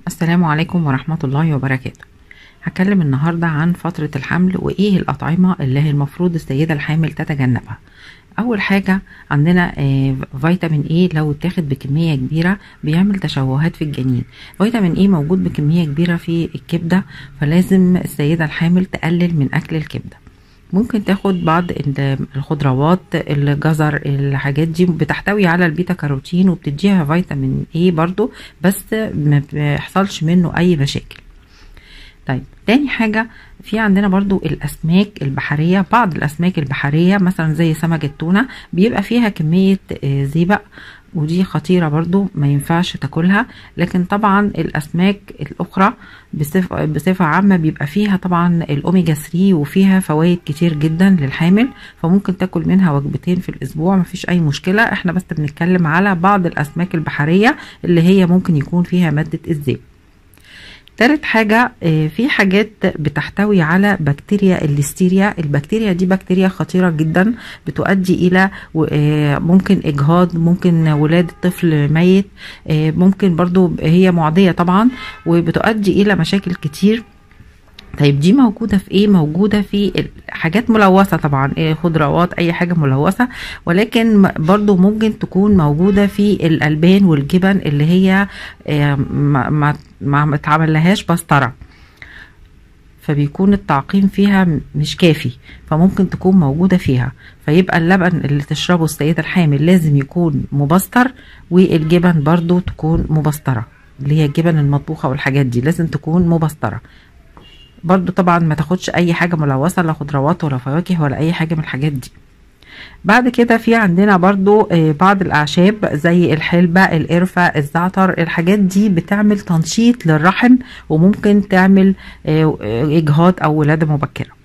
السلام عليكم ورحمة الله وبركاته هتكلم النهاردة عن فترة الحمل وإيه الأطعمة اللي هي المفروض السيدة الحامل تتجنبها أول حاجة عندنا آه، فيتامين إيه لو اتاخد بكمية كبيرة بيعمل تشوهات في الجنين فيتامين إيه موجود بكمية كبيرة في الكبدة فلازم السيدة الحامل تقلل من أكل الكبدة ممكن تاخد بعض ال- الخضروات الجزر الحاجات دي بتحتوي على البيتا كاروتين وبتديها فيتامين ايه برضو بس ما بيحصلش منه اي مشاكل طيب تاني حاجة في عندنا برضو الأسماك البحرية بعض الأسماك البحرية مثلا زي سمك التونة بيبقى فيها كمية آه، زئبق ودي خطيرة برضو ما ينفعش تاكلها لكن طبعا الأسماك الأخرى بصفة, بصفة عامة بيبقى فيها طبعا الأوميجا 3 وفيها فوائد كتير جدا للحامل فممكن تاكل منها وجبتين في الأسبوع مفيش أي مشكلة احنا بس بنتكلم على بعض الأسماك البحرية اللي هي ممكن يكون فيها مادة الزئبق تالت حاجة آه، في حاجات بتحتوي على بكتيريا الليستيريا البكتيريا دي بكتيريا خطيرة جدا بتؤدي إلى و- آه، ممكن إجهاض ممكن ولادة طفل ميت آه، ممكن برضو هي معدية طبعا وبتؤدي إلى مشاكل كتير طيب دي موجودة في ايه موجودة في ال- حاجات ملوثة طبعا إيه خضروات اي حاجة ملوثة ولكن م- برضو ممكن تكون موجودة في الالبان والجبن اللي هي آه، ما ما ما ما اتعملهاش بسطرة فبيكون التعقيم فيها م- مش كافي فممكن تكون موجودة فيها فيبقى اللبن اللي تشربه السيدة الحامل لازم يكون مبستر والجبن برضو تكون مبسترة اللي هي الجبن المطبوخة والحاجات دي لازم تكون مبسترة برضو طبعا ما تاخدش اي حاجة ملوثة لا خضروات ولا فواكه ولا اي حاجة من الحاجات دي بعد كده في عندنا برضو آه، بعض الاعشاب زي الحلبة القرفة الزعتر الحاجات دي بتعمل تنشيط للرحم وممكن تعمل آه، آه، اجهاض او ولادة مبكرة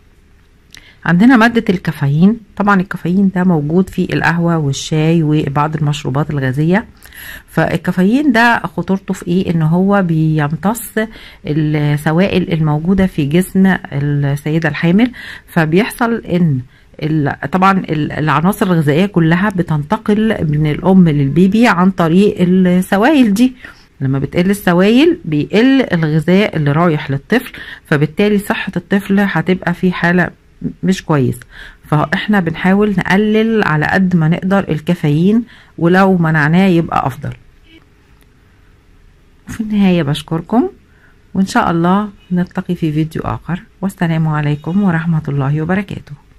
عندنا مادة الكافيين طبعا الكافيين ده موجود في القهوة والشاي وبعض المشروبات الغازية فالكافيين ده خطورته في ايه ان هو بيمتص السوائل الموجودة في جسم السيدة الحامل فبيحصل ان ال- طبعا ال- العناصر الغذائية كلها بتنتقل من الأم للبيبي عن طريق السوائل دي لما بتقل السوائل بيقل الغذاء اللي رايح للطفل فبالتالي صحة الطفل هتبقى في حالة مش كويس فاحنا بنحاول نقلل على قد ما نقدر الكافيين ولو منعناه يبقى أفضل وفي النهاية بشكركم وإن شاء الله نلتقي في فيديو آخر والسلام عليكم ورحمة الله وبركاته